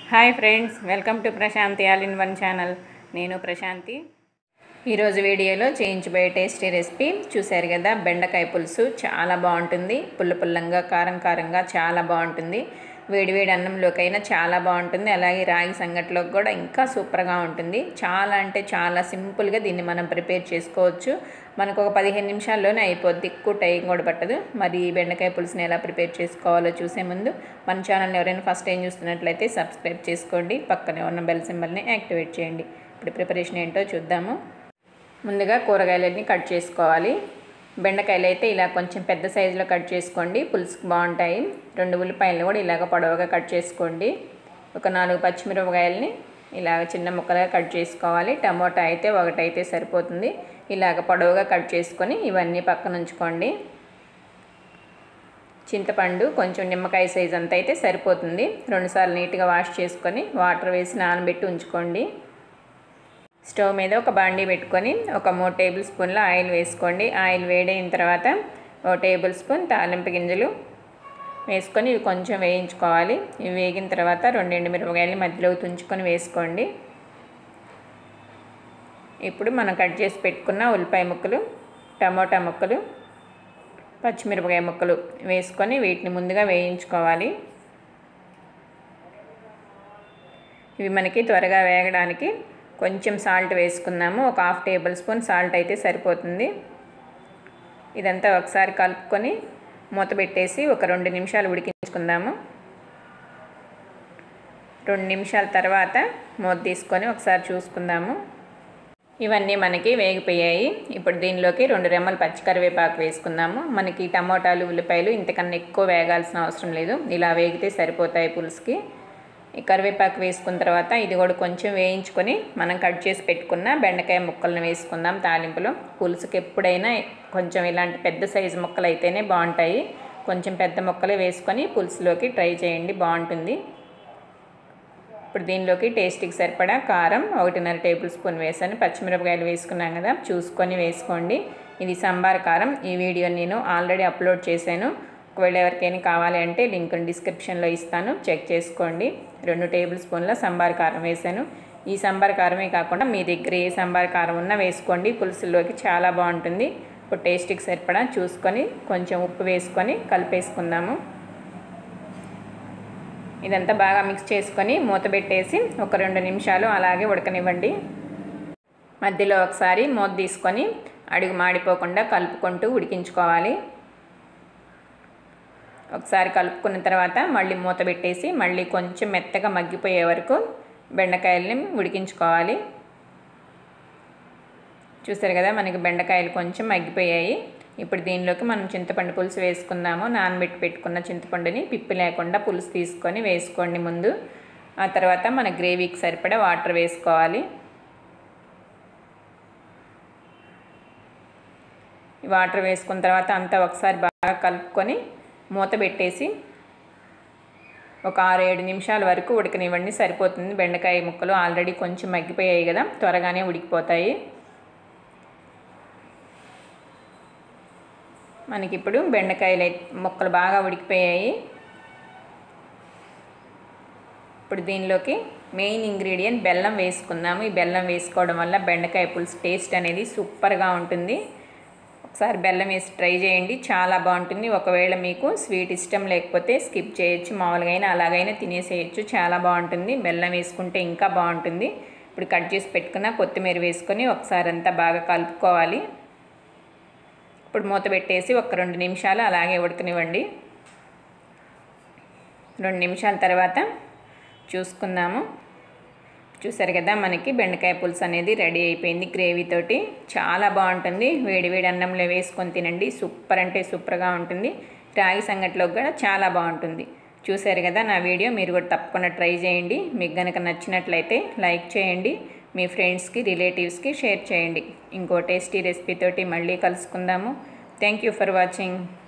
hi friends welcome to Prashanthi all in one channel నేను ప్రశాంతి ఈరోజు వీడియోలో చేయించబోయే టేస్టీ రెసిపీ చూశారు కదా బెండకాయ పులుసు చాలా బాగుంటుంది పుల్ల పుల్లంగా కారం కారంగా చాలా బాగుంటుంది వేడివేడి అన్నంలోకైనా చాలా బాగుంటుంది అలాగే రాగి సంగటిలోకి కూడా ఇంకా సూపర్గా ఉంటుంది చాలా అంటే చాలా సింపుల్గా దీన్ని మనం ప్రిపేర్ చేసుకోవచ్చు మనకు ఒక పదిహేను నిమిషాల్లోనే అయిపోద్ది ఎక్కువ టైం కూడా పట్టదు మరి ఈ బెండకాయ పులుసుని ఎలా ప్రిపేర్ చేసుకోవాలో చూసే ముందు మన ఛానల్ని ఎవరైనా ఫస్ట్ టైం చూస్తున్నట్లయితే సబ్స్క్రైబ్ చేసుకోండి పక్కనే ఉన్న బెల్ సింబల్ని యాక్టివేట్ చేయండి ఇప్పుడు ప్రిపరేషన్ ఏంటో చూద్దాము ముందుగా కూరగాయలన్నీ కట్ చేసుకోవాలి బెండకాయలు అయితే ఇలా కొంచెం పెద్ద సైజులో కట్ చేసుకోండి పులుసుకు బాగుంటాయి రెండు ఉల్లిపాయలను కూడా ఇలాగ పొడవుగా కట్ చేసుకోండి ఒక నాలుగు పచ్చిమిరపకాయలని ఇలాగ చిన్న ముక్కలుగా కట్ చేసుకోవాలి టమోటా అయితే ఒకటైతే సరిపోతుంది ఇలాగ పొడవుగా కట్ చేసుకొని ఇవన్నీ పక్కన ఉంచుకోండి చింతపండు కొంచెం నిమ్మకాయ సైజ్ అంత అయితే సరిపోతుంది రెండుసార్లు నీట్గా వాష్ చేసుకొని వాటర్ వేసి నానబెట్టి ఉంచుకోండి స్టవ్ మీద ఒక బాండీ పెట్టుకొని ఒక మూడు టేబుల్ స్పూన్ల ఆయిల్ వేసుకోండి ఆయిల్ వేడైన తర్వాత ఒక టేబుల్ స్పూన్ తాలింపు గింజలు వేసుకొని ఇవి కొంచెం వేయించుకోవాలి ఇవి వేగిన తర్వాత రెండు ఎండుమిరపకాయలు మధ్యలో తుంచుకొని వేసుకోండి ఇప్పుడు మనం కట్ చేసి పెట్టుకున్న ఉల్లిపాయ ముక్కలు టమోటా ముక్కలు పచ్చిమిరపకాయ ముక్కలు వేసుకొని వీటిని ముందుగా వేయించుకోవాలి ఇవి మనకి త్వరగా వేగడానికి కొంచెం సాల్ట్ వేసుకుందాము ఒక హాఫ్ టేబుల్ స్పూన్ సాల్ట్ అయితే సరిపోతుంది ఇదంతా ఒకసారి కలుపుకొని మూత పెట్టేసి ఒక రెండు నిమిషాలు ఉడికించుకుందాము రెండు నిమిషాల తర్వాత మూత తీసుకొని ఒకసారి చూసుకుందాము ఇవన్నీ మనకి వేగిపోయాయి ఇప్పుడు దీనిలోకి రెండు రెమ్మలు పచ్చికరివేపాకు వేసుకుందాము మనకి టమోటాలు ఉల్లిపాయలు ఇంతకన్నా ఎక్కువ వేగాల్సిన అవసరం లేదు ఇలా వేగితే సరిపోతాయి పులుసుకి ఈ కరివేపాకు వేసుకున్న తర్వాత ఇది కూడా కొంచెం వేయించుకొని మనం కట్ చేసి పెట్టుకున్న బెండకాయ ముక్కలను వేసుకుందాం తాలింపులో పులుసుకి ఎప్పుడైనా కొంచెం ఇలాంటి పెద్ద సైజు ముక్కలు అయితేనే బాగుంటాయి కొంచెం పెద్ద ముక్కలు వేసుకొని పులుసులోకి ట్రై చేయండి బాగుంటుంది ఇప్పుడు దీనిలోకి టేస్ట్కి సరిపడా కారం ఒకటిన్నర టేబుల్ స్పూన్ వేసాను పచ్చిమిరపకాయలు వేసుకున్నాం కదా చూసుకొని వేసుకోండి ఇది సాంబార్ కారం ఈ వీడియో నేను ఆల్రెడీ అప్లోడ్ చేశాను ఒకవేళ ఎవరికైనా కావాలి అంటే లింక్ డిస్క్రిప్షన్లో ఇస్తాను చెక్ చేసుకోండి రెండు టేబుల్ స్పూన్ల సాంబార్ కారం వేసాను ఈ సాంబార్ కారమే కాకుండా మీ దగ్గర ఏ సాంబార్ కారం ఉన్నా వేసుకోండి పులుసులోకి చాలా బాగుంటుంది ఇప్పుడు టేస్ట్కి సరిపడా చూసుకొని కొంచెం ఉప్పు వేసుకొని కలిపేసుకుందాము ఇదంతా బాగా మిక్స్ చేసుకొని మూత పెట్టేసి ఒక రెండు నిమిషాలు అలాగే ఉడకనివ్వండి మధ్యలో ఒకసారి మూత తీసుకొని అడుగు మాడిపోకుండా కలుపుకుంటూ ఉడికించుకోవాలి ఒకసారి కలుపుకున్న తర్వాత మళ్ళీ మూత పెట్టేసి మళ్ళీ కొంచెం మెత్తగా మగ్గిపోయే వరకు బెండకాయలని ఉడికించుకోవాలి చూసారు కదా మనకి బెండకాయలు కొంచెం మగ్గిపోయాయి ఇప్పుడు దీనిలోకి మనం చింతపండు పులుసు వేసుకుందాము నానబెట్టి పెట్టుకున్న చింతపండుని పిప్పి లేకుండా పులుసు తీసుకొని వేసుకోండి ముందు ఆ తర్వాత మన గ్రేవీకి సరిపడా వాటర్ వేసుకోవాలి వాటర్ వేసుకున్న తర్వాత అంతా ఒకసారి బాగా కలుపుకొని మూత పెట్టేసి ఒక ఆరు ఏడు నిమిషాల వరకు ఉడకనివ్వండి సరిపోతుంది బెండకాయ ముక్కలు ఆల్రెడీ కొంచెం మగ్గిపోయాయి కదా త్వరగానే ఉడికిపోతాయి మనకి ఇప్పుడు బెండకాయలు ముక్కలు బాగా ఉడికిపోయాయి ఇప్పుడు దీనిలోకి మెయిన్ ఇంగ్రీడియంట్ బెల్లం వేసుకుందాము ఈ బెల్లం వేసుకోవడం వల్ల బెండకాయ పులుసు టేస్ట్ అనేది సూపర్గా ఉంటుంది ఒకసారి బెల్లం వేసి ట్రై చేయండి చాలా బాగుంటుంది ఒకవేళ మీకు స్వీట్ ఇష్టం లేకపోతే స్కిప్ చేయొచ్చు మామూలుగా అయినా అలాగైనా తినేసేయచ్చు చాలా బాగుంటుంది బెల్లం వేసుకుంటే ఇంకా బాగుంటుంది ఇప్పుడు కట్ చేసి పెట్టుకున్న కొత్తిమీర వేసుకొని ఒకసారి అంతా బాగా కలుపుకోవాలి ఇప్పుడు మూత పెట్టేసి ఒక రెండు నిమిషాలు అలాగే ఉడకనివ్వండి రెండు నిమిషాల తర్వాత చూసుకుందాము చూసారు కదా మనకి బెండకాయ పులుసు అనేది రెడీ అయిపోయింది గ్రేవీతోటి చాలా బాగుంటుంది వేడి వేడి అన్నంలో వేసుకొని తినండి సూపర్ అంటే సూపర్గా ఉంటుంది రాగి సంగటిలోకి కూడా చాలా బాగుంటుంది చూసారు కదా నా వీడియో మీరు కూడా తప్పకుండా ట్రై చేయండి మీకు కనుక నచ్చినట్లయితే లైక్ చేయండి మీ ఫ్రెండ్స్కి రిలేటివ్స్కి షేర్ చేయండి ఇంకో టేస్టీ రెసిపీతోటి మళ్ళీ కలుసుకుందాము థ్యాంక్ యూ ఫర్ వాచింగ్